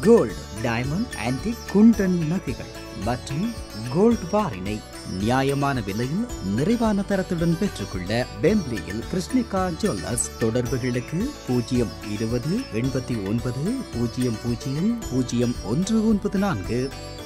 gold diamond antique குண்டன் நகைகள் மற்றும் gold பாரினை நியாயமான விலையில் நிறைவான தரத்துடன் பெற்றுக்கொள்ள பெம்ப்லியில் கிருஷ்ணிகா ஜுவல்லர்ஸ் தொடர்புகளுக்கு பூஜ்ஜியம் இருபது எண்பத்தி ஒன்பது பூஜ்ஜியம் பூஜ்ஜியம் பூஜ்ஜியம் ஒன்று ஒன்பது நான்கு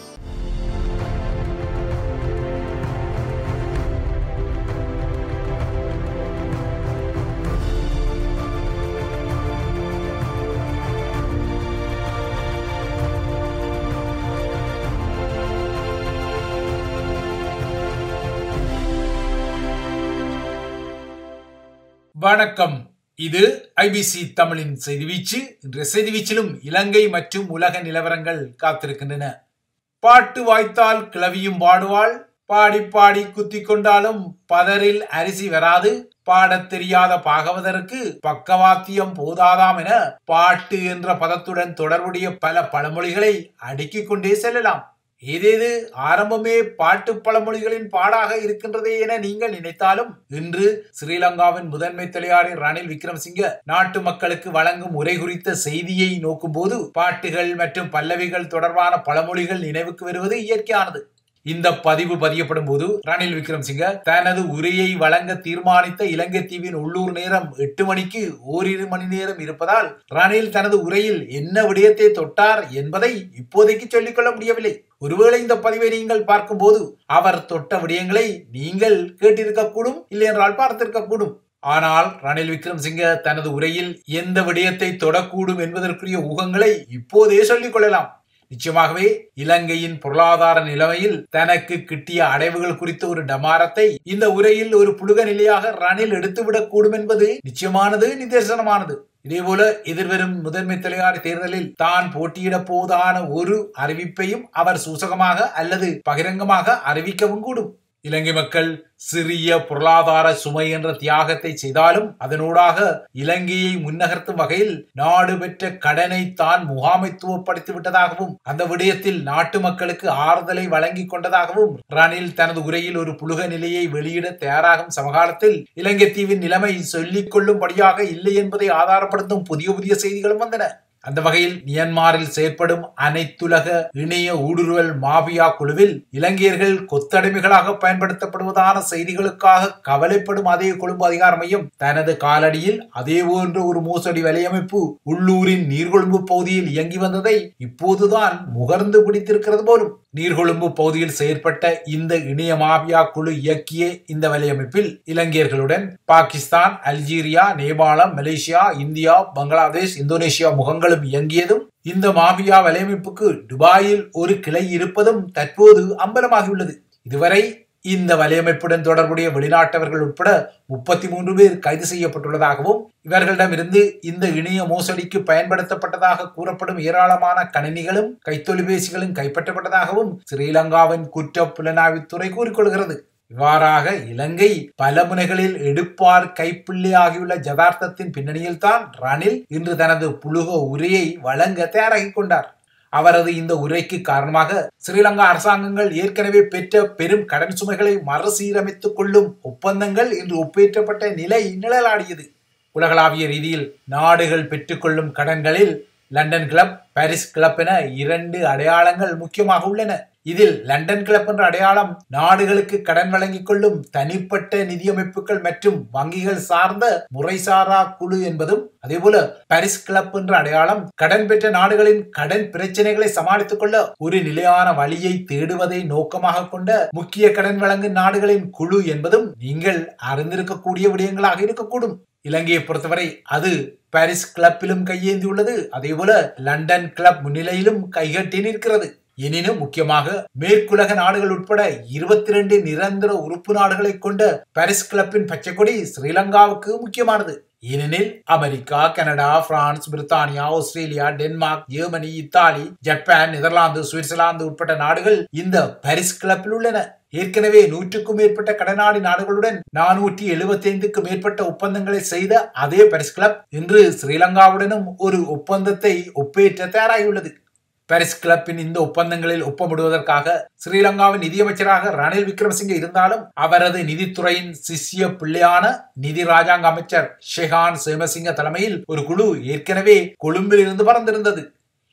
வணக்கம் இது ஐபிசி தமிழின் செய்தி வீச்சு இன்றைய செய்தி வீச்சிலும் இலங்கை மற்றும் உலக நிலவரங்கள் காத்திருக்கின்றன பாட்டு வாய்த்தால் கிளவியும் பாடுவாள் பாடி பாடி குத்தி கொண்டாலும் பதரில் அரிசி வராது பாடத் தெரியாத பாகவதற்கு பக்கவாத்தியம் போதாதாம் என பாட்டு என்ற பதத்துடன் தொடர்புடைய பல பழமொழிகளை அடுக்கிக் கொண்டே செல்லலாம் ஏதேது ஆரம்பமே பாட்டு பழமொழிகளின் பாடாக இருக்கின்றதே என நீங்கள் நினைத்தாலும் இன்று ஸ்ரீலங்காவின் முதன்மை தலையாரி ரணில் விக்ரமசிங்க நாட்டு மக்களுக்கு வழங்கும் உரை குறித்த செய்தியை நோக்கும் போது பாட்டுகள் மற்றும் பல்லவிகள் தொடர்பான பழமொழிகள் நினைவுக்கு வருவது இயற்கையானது இந்த பதிவு பதியப்படும் போது ரணில் விக்ரம்சிங்க தனது உரையை வழங்க தீர்மானித்த இலங்கை தீவின் உள்ளூர் நேரம் எட்டு மணிக்கு ஓரிரு மணி நேரம் இருப்பதால் ரணில் தனது உரையில் என்ன விடயத்தை தொட்டார் என்பதை இப்போதைக்கு சொல்லிக்கொள்ள முடியவில்லை ஒருவேளை இந்த பதிவை நீங்கள் பார்க்கும்போது அவர் தொட்ட விடயங்களை நீங்கள் கேட்டிருக்கக்கூடும் இல்லை என்றால் பார்த்திருக்கக்கூடும் ஆனால் ரணில் விக்ரம்சிங்க தனது உரையில் எந்த விடயத்தை தொடக்கூடும் என்பதற்குரிய ஊகங்களை இப்போதே சொல்லிக் கொள்ளலாம் நிச்சயமாகவே இலங்கையின் பொருளாதார நிலைமையில் தனக்கு கிட்டிய அடைவுகள் குறித்த ஒரு டமாரத்தை இந்த உரையில் ஒரு புழுக நிலையாக ரணில் எடுத்துவிடக் கூடும் என்பது நிச்சயமானது நிதர்சனமானது இதேபோல எதிர்வரும் முதன்மை தலைவர் தேர்தலில் தான் போட்டியிட போவதான ஒரு அறிவிப்பையும் அவர் சூசகமாக அல்லது பகிரங்கமாக அறிவிக்கவும் கூடும் இலங்கை மக்கள் சிறிய பொருளாதார சுமை என்ற தியாகத்தை செய்தாலும் அதனூடாக இலங்கையை முன்னகர்த்தும் வகையில் நாடு பெற்ற கடனை தான் முகாமைத்துவப்படுத்தி விட்டதாகவும் அந்த விடயத்தில் நாட்டு மக்களுக்கு ஆறுதலை வழங்கி கொண்டதாகவும் ரணில் தனது உரையில் ஒரு புழுக நிலையை வெளியிட தயாராகும் சமகாலத்தில் இலங்கை தீவின் நிலைமை சொல்லிக் கொள்ளும்படியாக இல்லை என்பதை ஆதாரப்படுத்தும் புதிய புதிய செய்திகளும் வந்தன அந்த வகையில் மியான்மரில் செயற்படும் அனைத்துலக இணைய ஊடுருவல் மாபியா குழுவில் இலங்கையர்கள் கொத்தடிமைகளாக பயன்படுத்தப்படுவதான செய்திகளுக்காக கவலைப்படும் அதே கொழும்பு அதிகார மையம் தனது காலடியில் அதே போன்ற ஒரு மோசடி வலையமைப்பு உள்ளூரின் நீர்கொழும்பு பகுதியில் இயங்கி வந்ததை இப்போதுதான் முகர்ந்து பிடித்திருக்கிறது போலும் நீர்கொழும்பு பகுதியில் செயற்பட்ட இந்த இணைய மாபியா குழு இயக்கிய இந்த வலையமைப்பில் இலங்கையர்களுடன் பாகிஸ்தான் அல்ஜீரியா நேபாளம் மலேசியா இந்தியா பங்களாதேஷ் இந்தோனேஷியா முகங்களும் இயங்கியதும் இந்த மாபியா வலையமைப்புக்கு துபாயில் ஒரு கிளை இருப்பதும் தற்போது அம்பலமாகியுள்ளது இதுவரை இந்த வலையமைப்புடன் தொடர்புடைய வெளிநாட்டவர்கள் உட்பட முப்பத்தி மூன்று பேர் கைது செய்யப்பட்டுள்ளதாகவும் இவர்களிடமிருந்து இந்த இணைய மோசடிக்கு பயன்படுத்தப்பட்டதாக கூறப்படும் ஏராளமான கணினிகளும் கைத்தொலைபேசிகளும் கைப்பற்றப்பட்டதாகவும் ஸ்ரீலங்காவின் குற்ற புலனாய்வுத்துறை கூறிக்கொள்கிறது இவ்வாறாக இலங்கை பல முனைகளில் எடுப்பார் கைப்பிள்ளை ஆகியுள்ள ஜதார்த்தத்தின் பின்னணியில் தான் ரணில் இன்று தனது புழுக உரையை வழங்க தயாராகிக் கொண்டார் அவரது இந்த உரைக்கு காரணமாக ஸ்ரீலங்கா அரசாங்கங்கள் ஏற்கனவே பெற்ற பெரும் கடன் சுமைகளை மறுசீரமைத்துக் கொள்ளும் ஒப்பந்தங்கள் இன்று ஒப்பேற்றப்பட்ட நிலை நிழலாடியது உலகளாவிய ரீதியில் நாடுகள் பெற்றுக்கொள்ளும் கடன்களில் லண்டன் கிளப் பாரிஸ் கிளப் என இரண்டு அடையாளங்கள் முக்கியமாக உள்ளன இதில் லண்டன் கிளப் என்ற அடையாளம் நாடுகளுக்கு கடன் வழங்கிக் கொள்ளும் தனிப்பட்ட நிதியமைப்புகள் மற்றும் வங்கிகள் சார்ந்த முறைசாரா குழு என்பதும் அதேபோல பாரிஸ் கிளப் என்ற அடையாளம் கடன் பெற்ற நாடுகளின் கடன் பிரச்சனைகளை சமாளித்துக் கொள்ள ஒரு நிலையான வழியை தேடுவதை நோக்கமாக கொண்ட முக்கிய கடன் வழங்கும் நாடுகளின் குழு என்பதும் நீங்கள் அறிந்திருக்கக்கூடிய விடயங்களாக இருக்கக்கூடும் இலங்கையை பொறுத்தவரை அது பாரிஸ் கிளப்பிலும் கையேந்தியுள்ளது அதே போல லண்டன் கிளப் முன்னிலையிலும் கைகட்டி நிற்கிறது எனினும் முக்கியமாக மேற்குலக நாடுகள் உட்பட இருபத்தி ரெண்டு நிரந்தர உறுப்பு நாடுகளை கொண்ட பாரிஸ் கிளப்பின் பச்சைக்கொடி ஸ்ரீலங்காவுக்கு முக்கியமானது ஏனெனில் அமெரிக்கா கனடா பிரான்ஸ் பிரித்தானியா Australia Denmark Germany Italy Japan Netherlands Switzerland உட்பட்ட நாடுகள் இந்த பாரிஸ் கிளப்பில் உள்ளன ஏற்கனவே நூற்றுக்கும் மேற்பட்ட கடனாடி நாடுகளுடன் நானூற்றி எழுபத்தி ஐந்துக்கும் மேற்பட்ட ஒப்பந்தங்களை செய்த அதே பாரிஸ் கிளப் இன்று ஸ்ரீலங்காவுடனும் ஒரு ஒப்பந்தத்தை ஒப்பேற்ற தயாராகியுள்ளது பாரிஸ் கிளப்பின் இந்த ஒப்பந்தங்களில் ஒப்பமிடுவதற்காக ஸ்ரீலங்காவின் நிதியமைச்சராக ரணில் விக்ரமசிங்கே இருந்தாலும் அவரது நிதித்துறையின் சிஷ்ய பிள்ளையான நிதி ராஜாங்க அமைச்சர் ஷெஹான் சேமசிங்க தலைமையில் ஒரு குழு ஏற்கனவே கொழும்பில் இருந்து பறந்திருந்தது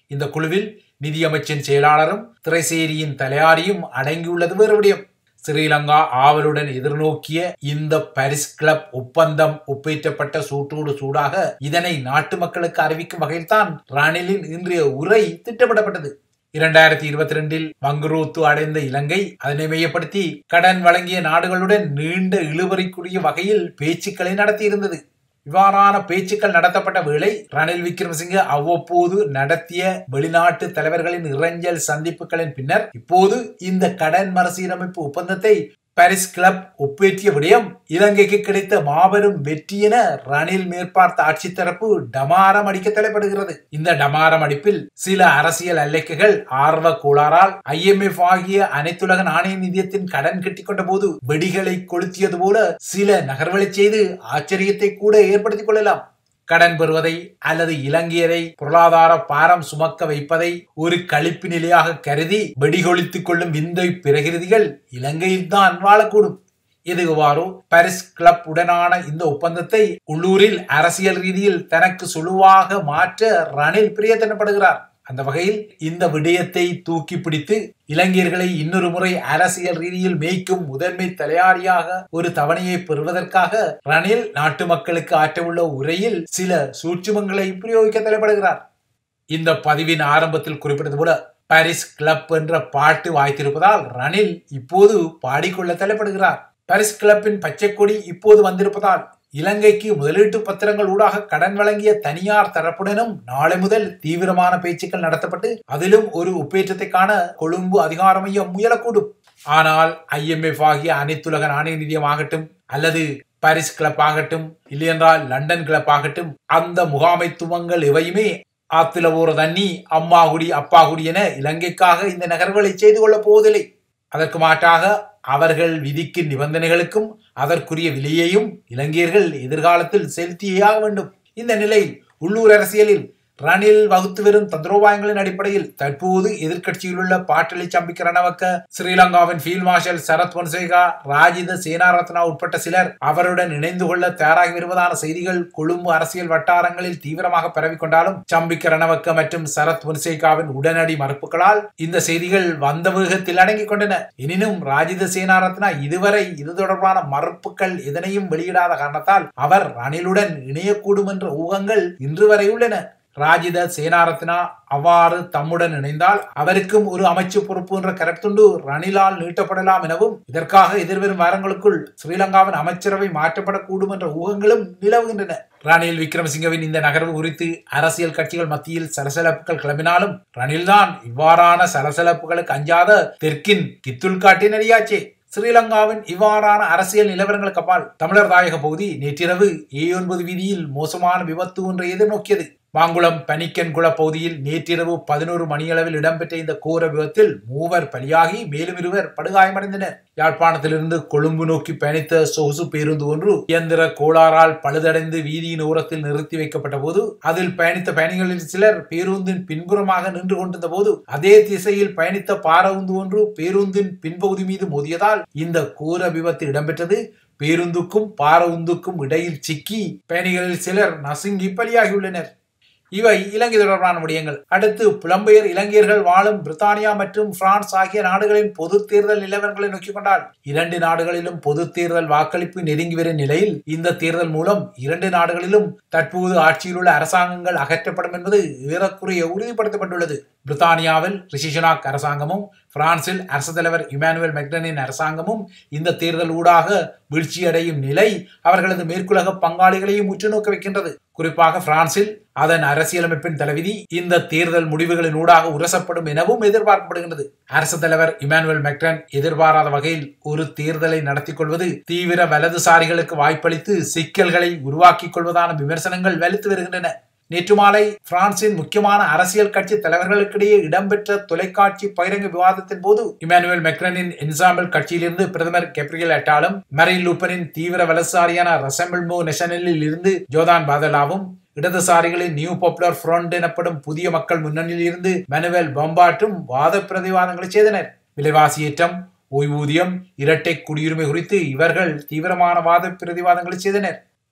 இந்த குழுவில் நிதியமைச்சின் செயலாளரும் திரைசேரியின் தலையாரியும் அடங்கியுள்ளது வேறு விடயம் ஸ்ரீலங்கா ஆவலுடன் எதிர்நோக்கிய இந்த பாரிஸ் கிளப் ஒப்பந்தம் ஒப்பேற்றப்பட்ட சூட்டோடு சூடாக இதனை நாட்டு மக்களுக்கு அறிவிக்கும் வகையில்தான் ரணிலின் இன்றைய உரை திட்டமிடப்பட்டது இரண்டாயிரத்தி இருபத்தி ரெண்டில் வங்குரோத்து அடைந்த இலங்கை அதனை மையப்படுத்தி கடன் வழங்கிய நாடுகளுடன் நீண்ட இழுவரைக்குரிய வகையில் பேச்சுக்களை நடத்தியிருந்தது இவ்வாறான பேச்சுக்கள் நடத்தப்பட்ட வேளை ரணில் விக்ரமசிங்க அவ்வப்போது நடத்திய வெளிநாட்டு தலைவர்களின் இறைஞ்சல் சந்திப்புகளின் பின்னர் இப்போது இந்த கடன் மறுசீரமைப்பு ஒப்பந்தத்தை பாரிஸ் கிளப் ஒப்பேற்றிய விடயம் இலங்கைக்கு கிடைத்த மாபெரும் வெற்றி என ரணில் மேற்பார்த்த ஆட்சி தரப்பு டமாரம் அடிக்க தலைப்படுகிறது இந்த டமாரம் அடிப்பில் சில அரசியல் அல்லக்கைகள் ஆர்வ கோளாறால் ஐஎம்எஃப் ஆகிய அனைத்துலக நாணய நிதியத்தின் கடன் கட்டிக்கொண்ட போது வெடிகளை கொளுத்தியது போல சில நகர்வலை செய்து ஆச்சரியத்தை கூட ஏற்படுத்திக் கொள்ளலாம் கடன் பெறுவதை அல்லது இலங்கையரை பொருளாதார பாரம் சுமக்க வைப்பதை ஒரு கழிப்பு நிலையாக கருதி வெடிகொழித்துக் கொள்ளும் விந்தை பிரகிருதிகள் இலங்கையில் தான் வாழக்கூடும் எதுவாரோ பாரிஸ் கிளப் உடனான இந்த ஒப்பந்தத்தை உள்ளூரில் அரசியல் ரீதியில் தனக்கு சுழுவாக மாற்ற ரணில் பிரியத்தனப்படுகிறார் அந்த வகையில் இந்த விடயத்தை தூக்கி பிடித்து இளைஞர்களை இன்னொரு முறை அரசியல் ரீதியில் மேய்க்கும் முதன்மை தலையாரியாக ஒரு தவணையை பெறுவதற்காக ரணில் நாட்டு மக்களுக்கு ஆற்றவுள்ள உரையில் சில சூட்சுமங்களை பிரயோகிக்க தலைப்படுகிறார் இந்த பதிவின் ஆரம்பத்தில் குறிப்பிட்டது போல பாரிஸ் கிளப் என்ற பாட்டு வாய்த்திருப்பதால் ரணில் இப்போது பாடிக்கொள்ள தலைப்படுகிறார் பாரிஸ் கிளப்பின் பச்சை கொடி இப்போது வந்திருப்பதால் இலங்கைக்கு முதலீட்டு பத்திரங்கள் ஊடாக கடன் வழங்கிய தனியார் தரப்புடனும் நாளை முதல் தீவிரமான பேச்சுக்கள் நடத்தப்பட்டு அதிலும் ஒரு உப்பேற்றத்தை காண கொழும்பு அதிகார மையம் முயலக்கூடும் ஆனால் ஐஎம்எஃப் ஆகிய அனைத்துலக நாணய நிதியம் ஆகட்டும் அல்லது பாரிஸ் கிளப் ஆகட்டும் இல்லையென்றால் லண்டன் கிளப் ஆகட்டும் அந்த முகாமைத்துவங்கள் எவையுமே ஆத்துல ஓர தண்ணி அம்மா குடி அப்பா குடி என இலங்கைக்காக இந்த நகர்வுகளை செய்து கொள்ளப் போவதில்லை அதற்கு மாற்றாக அவர்கள் விதிக்கும் நிபந்தனைகளுக்கும் அதற்குரிய விலையையும் இலங்கையர்கள் எதிர்காலத்தில் செலுத்தியே ஆக வேண்டும் இந்த நிலையில் உள்ளூர் அரசியலில் ரணில் வகுத்து வரும் தந்திரோபாயங்களின் அடிப்படையில் தற்போது எதிர்க்கட்சியில் உள்ள பாட்டலி சம்பிக்க ரணவக்க ஸ்ரீலங்காவின் ஃபீல்ட் மார்ஷல் சரத் பொன்சேகா ராஜித சேனாரத்னா உட்பட்ட சிலர் அவருடன் இணைந்து கொள்ள தயாராகி வருவதான செய்திகள் கொழும்பு அரசியல் வட்டாரங்களில் தீவிரமாக பரவிக்கொண்டாலும் சம்பிக்க ரணவக்க மற்றும் சரத் பொன்சேகாவின் உடனடி மறுப்புகளால் இந்த செய்திகள் வந்த வேகத்தில் அடங்கிக் கொண்டன எனினும் ராஜித சேனாரத்னா இதுவரை இது தொடர்பான மறுப்புகள் எதனையும் வெளியிடாத காரணத்தால் அவர் ரணிலுடன் இணையக்கூடும் என்ற ஊகங்கள் இன்று வரை உள்ளன ராஜித சேனாரத்னா அவ்வாறு தம்முடன் இணைந்தால் அவருக்கும் ஒரு அமைச்சு பொறுப்பு என்ற கருத்துண்டு ரணிலால் நீட்டப்படலாம் எனவும் இதற்காக எதிர்வரும் வாரங்களுக்குள் ஸ்ரீலங்காவின் அமைச்சரவை மாற்றப்படக்கூடும் என்ற ஊகங்களும் நிலவுகின்றன ரணில் விக்ரமசிங்கவின் இந்த நகர்வு குறித்து அரசியல் கட்சிகள் மத்தியில் சலசலப்புகள் கிளம்பினாலும் ரணில்தான் இவ்வாறான சலசலப்புகளுக்கு அஞ்சாத தெற்கின் கித்துல் காட்டின் அடியாச்சே ஸ்ரீலங்காவின் இவ்வாறான அரசியல் நிலவரங்களுக்கு அப்பால் தமிழர் தாயக பகுதி நேற்றிரவு ஏ ஒன்பது வீதியில் மோசமான விபத்து ஒன்றை எதிர்நோக்கியது மாங்குளம் பனிக்கன்குள பகுதியில் நேற்றிரவு பதினோரு மணியளவில் இடம்பெற்ற இந்த கோர விபத்தில் மூவர் பலியாகி மேலும் இருவர் படுகாயமடைந்தனர் யாழ்ப்பாணத்திலிருந்து கொழும்பு நோக்கி பயணித்த சொகுசு பேருந்து ஒன்று இயந்திர கோளாறால் பழுதடைந்து வீதியின் ஓரத்தில் நிறுத்தி வைக்கப்பட்ட போது அதில் பயணித்த பயணிகளில் சிலர் பேருந்தின் பின்புறமாக நின்று கொண்டிருந்த போது அதே திசையில் பயணித்த பாரவுந்து ஒன்று பேருந்தின் பின்பகுதி மீது மோதியதால் இந்த கோர விபத்து இடம்பெற்றது பேருந்துக்கும் பாரவுந்துக்கும் இடையில் சிக்கி பயணிகளில் சிலர் நசுங்கி பலியாகியுள்ளனர் இவை இலங்கை தொடர்பான விடயங்கள் அடுத்து புலம்பெயர் இலங்கையர்கள் வாழும் பிரித்தானியா மற்றும் பிரான்ஸ் ஆகிய நாடுகளின் பொது தேர்தல் நிலவரங்களை நோக்கிக் கொண்டால் இரண்டு நாடுகளிலும் பொது தேர்தல் வாக்களிப்பு நெருங்கி வரும் நிலையில் இந்த தேர்தல் மூலம் இரண்டு நாடுகளிலும் தற்போது ஆட்சியில் உள்ள அரசாங்கங்கள் அகற்றப்படும் என்பது ஏறக்குறைய உறுதிப்படுத்தப்பட்டுள்ளது பிரித்தானியாவில் ரிஷிஷனாக் அரசாங்கமும் பிரான்சில் அரசு தலைவர் இமானுவேல் மெக்டனின் அரசாங்கமும் இந்த தேர்தல் ஊடாக வீழ்ச்சியடையும் நிலை அவர்களது மேற்குலக பங்காளிகளையும் உற்று நோக்க வைக்கின்றது குறிப்பாக பிரான்சில் அதன் அரசியலமைப்பின் தலைவிதி இந்த தேர்தல் முடிவுகளின் ஊடாக உரசப்படும் எனவும் எதிர்பார்க்கப்படுகின்றது அரசு தலைவர் இமானுவேல் மெக்டன் எதிர்பாராத வகையில் ஒரு தேர்தலை நடத்தி கொள்வது தீவிர வலதுசாரிகளுக்கு வாய்ப்பளித்து சிக்கல்களை உருவாக்கிக் கொள்வதான விமர்சனங்கள் வலுத்து வருகின்றன நேற்று மாலை பிரான்சின் முக்கியமான அரசியல் கட்சி தலைவர்களுக்கிடையே இடம்பெற்ற தொலைக்காட்சி பகிரங்க விவாதத்தின் போது இமானுவேல் மெக்ரனின் என்சாம்பிள் கட்சியிலிருந்து பிரதமர் கெப்ரியல் அட்டாலும் மரின் லூப்பனின் தீவிர வலதுசாரியான ரசம்பிள்மோ நெஷனலில் இருந்து ஜோதான் பாதலாவும் இடதுசாரிகளின் நியூ பாப்புலர் ஃப்ரண்ட் எனப்படும் புதிய மக்கள் முன்னணியில் இருந்து மனுவேல் பம்பாட்டும் வாத பிரதிவாதங்களை செய்தனர் விலைவாசி ஏற்றம் ஓய்வூதியம் இரட்டை குடியுரிமை குறித்து இவர்கள் தீவிரமான வாத பிரதிவாதங்களை செய்தனர்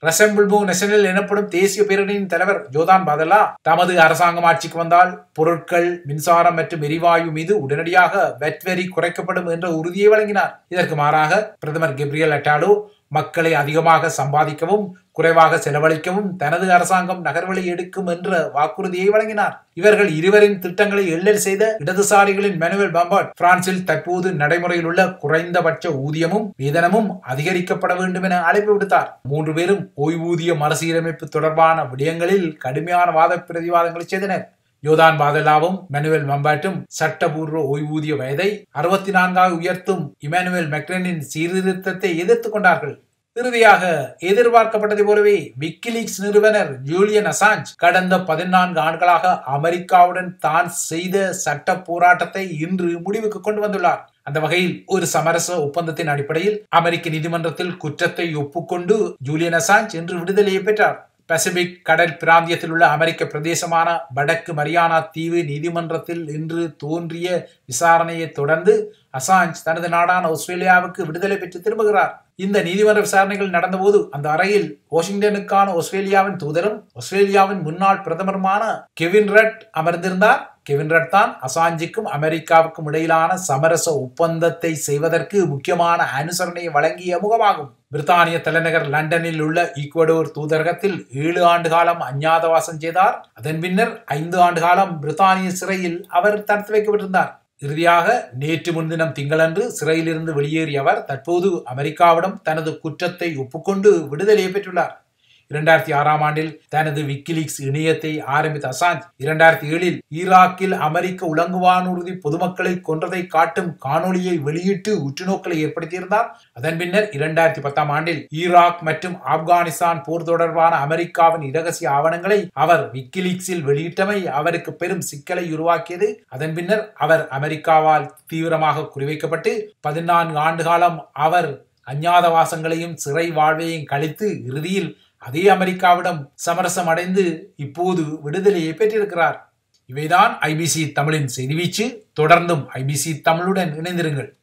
ரசம்பிள்போ நேஷனல் எனப்படும் தேசிய பேரணியின் தலைவர் ஜோதான் பாதலா தமது அரசாங்கம் ஆட்சிக்கு வந்தால் பொருட்கள் மின்சாரம் மற்றும் எரிவாயு மீது உடனடியாக வெட் வரி குறைக்கப்படும் என்ற உறுதியை வழங்கினார் இதற்கு மாறாக பிரதமர் கெப்ரியல் அட்டாலோ மக்களை அதிகமாக சம்பாதிக்கவும் குறைவாக செலவழிக்கவும் தனது அரசாங்கம் நகர்வழி எடுக்கும் என்ற வாக்குறுதியை வழங்கினார் இவர்கள் இருவரின் திட்டங்களை எள்ளல் செய்த இடதுசாரிகளின் மெனுவல் பம்பாட் பிரான்சில் தற்போது நடைமுறையில் உள்ள குறைந்தபட்ச ஊதியமும் வேதனமும் அதிகரிக்கப்பட வேண்டும் என அழைப்பு விடுத்தார் மூன்று பேரும் ஓய்வூதிய மறுசீரமைப்பு தொடர்பான விடயங்களில் கடுமையான வாத பிரதிவாதங்களை செய்தனர் யோதான் பாதலாவும் மெனுவல் மம்பாட்டும் சட்டபூர்வ ஓய்வூதிய வயதை அறுபத்தி நான்காக உயர்த்தும் இமானுவேல் மெக்ரனின் சீர்திருத்தத்தை எதிர்த்துக் கொண்டார்கள் இறுதியாக எதிர்பார்க்கப்பட்டதை போலவே விக்கிலீக்ஸ் நிறுவனர் ஜூலியன் அசாஞ்ச் கடந்த பதினான்கு ஆண்டுகளாக அமெரிக்காவுடன் தான் செய்த சட்ட போராட்டத்தை இன்று முடிவுக்கு கொண்டு வந்துள்ளார் அந்த வகையில் ஒரு சமரச ஒப்பந்தத்தின் அடிப்படையில் அமெரிக்க நீதிமன்றத்தில் குற்றத்தை ஒப்புக்கொண்டு ஜூலியன் அசாஞ்ச் இன்று விடுதலையை பெற்றார் பசிபிக் கடல் பிராந்தியத்தில் உள்ள அமெரிக்க பிரதேசமான வடக்கு மரியானா தீவு நீதிமன்றத்தில் இன்று தோன்றிய விசாரணையை தொடர்ந்து அசாஞ்ச் தனது நாடான ஆஸ்திரேலியாவுக்கு விடுதலை பெற்று திரும்புகிறார் இந்த நீதிமன்ற விசாரணைகள் நடந்தபோது அந்த அறையில் வாஷிங்டனுக்கான ஆஸ்திரேலியாவின் தூதரும் ஆஸ்திரேலியாவின் முன்னாள் பிரதமருமான கெவின் ரட் அமர்ந்திருந்தார் கெவின் ரட் தான் அசாஞ்சுக்கும் அமெரிக்காவுக்கும் இடையிலான சமரச ஒப்பந்தத்தை செய்வதற்கு முக்கியமான அனுசரணையை வழங்கிய முகமாகும் பிரித்தானிய தலைநகர் லண்டனில் உள்ள ஈக்குவடோர் தூதரகத்தில் ஏழு ஆண்டு காலம் அஞ்ஞாதவாசம் செய்தார் அதன் பின்னர் ஐந்து ஆண்டு காலம் பிரித்தானிய சிறையில் அவர் தடுத்து வைக்கப்பட்டிருந்தார் இறுதியாக நேற்று முன்தினம் திங்களன்று சிறையிலிருந்து வெளியேறிய அவர் தற்போது அமெரிக்காவிடம் தனது குற்றத்தை ஒப்புக்கொண்டு விடுதலையை பெற்றுள்ளார் இரண்டாயிரத்தி ஆறாம் ஆண்டில் தனது விக்கிலீக்ஸ் இணையத்தை ஆரம்பித்த அசாஞ்ச் இரண்டாயிரத்தி ஏழில் ஈராக்கில் அமெரிக்க உலங்குவானூர்தி பொதுமக்களை கொன்றதை காட்டும் காணொலியை வெளியிட்டு உற்றுநோக்கலை ஏற்படுத்தியிருந்தார் அதன் பின்னர் இரண்டாயிரத்தி பத்தாம் ஆண்டில் ஈராக் மற்றும் ஆப்கானிஸ்தான் போர் தொடர்பான அமெரிக்காவின் இரகசிய ஆவணங்களை அவர் விக்கிலீக்ஸில் வெளியிட்டமை அவருக்கு பெரும் சிக்கலை உருவாக்கியது அதன் பின்னர் அவர் அமெரிக்காவால் தீவிரமாக குறிவைக்கப்பட்டு பதினான்கு ஆண்டு காலம் அவர் அஞ்ஞாதவாசங்களையும் சிறை வாழ்வையும் கழித்து இறுதியில் அதே அமெரிக்காவிடம் சமரசம் அடைந்து இப்போது விடுதலையை பெற்றிருக்கிறார் இவைதான் ஐபிசி தமிழின் செய்தி வீச்சு தொடர்ந்தும் ஐபிசி தமிழுடன் இணைந்திருங்கள்